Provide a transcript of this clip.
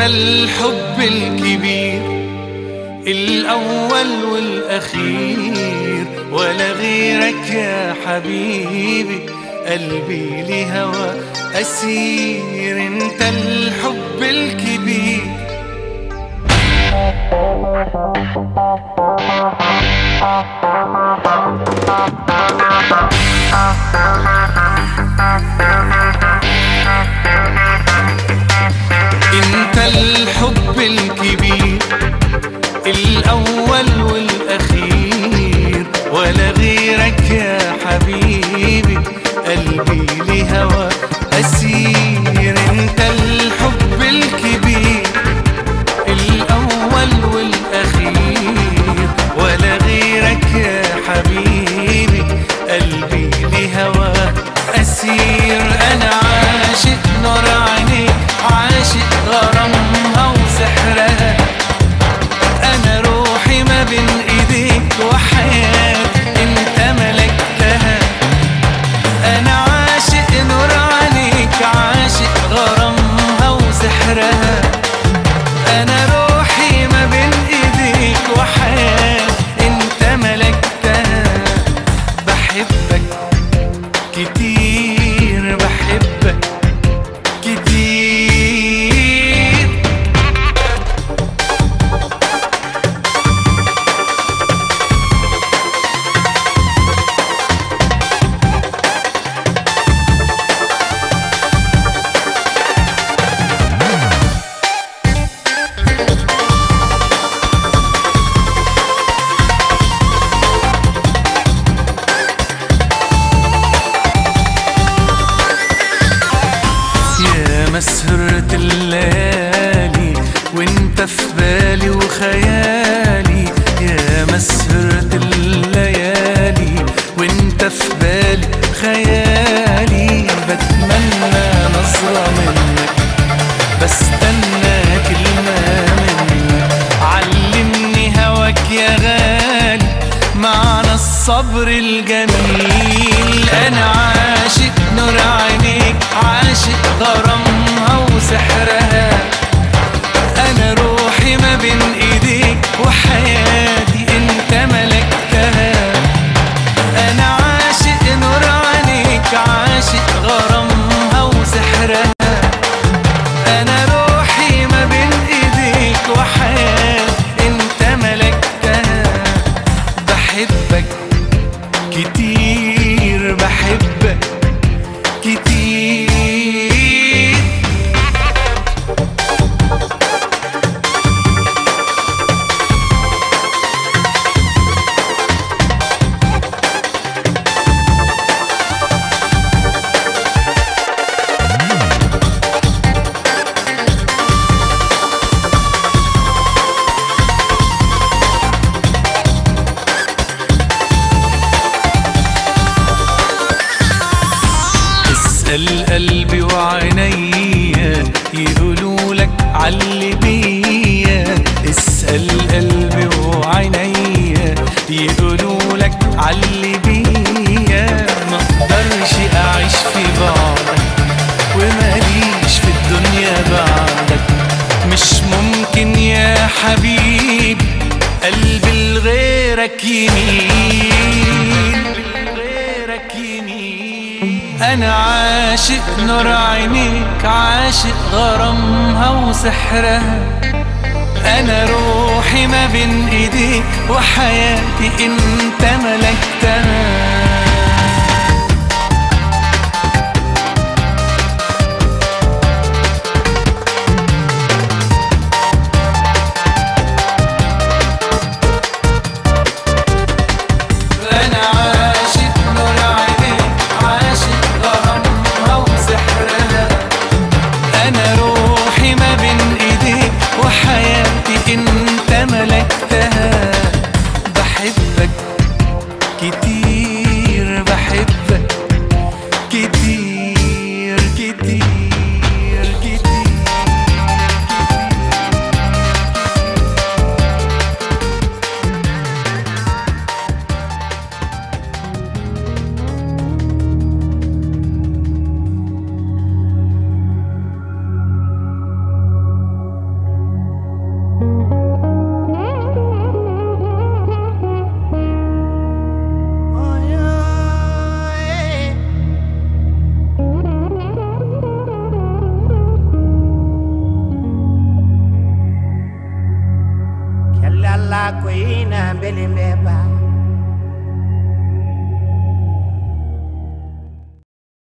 الحب الكبير الأول والأخير ولا غيرك يا حبيبي قلبي لهوى أسير انت الحب الكبير انت الحب الكبير الأول والأخير ولا غيرك يا حبيبي قلبي لهوى أسير انت الحب الكبير الأول والأخير ولا غيرك يا حبيبي قلبي لهوى أسير أنا عاشق نور عينيك عاشق غرامها وسحرها أنا روحي ما بين إيديك وحياتي أنت ملكتها أنا عاشق نور عليك عاشق غرامها وسحرها أنا روحي ما بين إيديك وحياتي أنت ملكتها بحبك كتير بحبك كتير يا مسهرة الليالي وانت في بالي وخيالي يا مسهرة الليالي وانت في بالي خيالي بتمنى نظرة منك بستنى كلمة منك علمني هواك يا غالي معنى الصبر الجميل انا عاشق نور عينيك عاشق غرامها وسحرها انا روحي ما بين ايديك وحياتي انت ملكتها انا عاشق نور عينيك عاشق غرامها وسحرها انا روحي ما بين ايديك وحياتي انت ملكتها بحبك كتير بحبك كتير اسأل قلبي وعينيا يقولوا لك علي بيا اسأل قلبي وعينيا يقولوا لك علي بيا ما اقدرش اعيش في بعدك وماليش في الدنيا بعدك مش ممكن يا حبيبي قلبي لغيرك يميل غيرك يميل انا عاشق نور عينيك عاشق غرامها وسحرها انا روحي ما بين ايديك وحياتي انت ملكتها أنا عاشق نور عينيك عاشق غرامها وسحرها أنا روحي ما بين إيديك وحياتي أنت ملكتها بحبك كتير bakwina mbele mbeba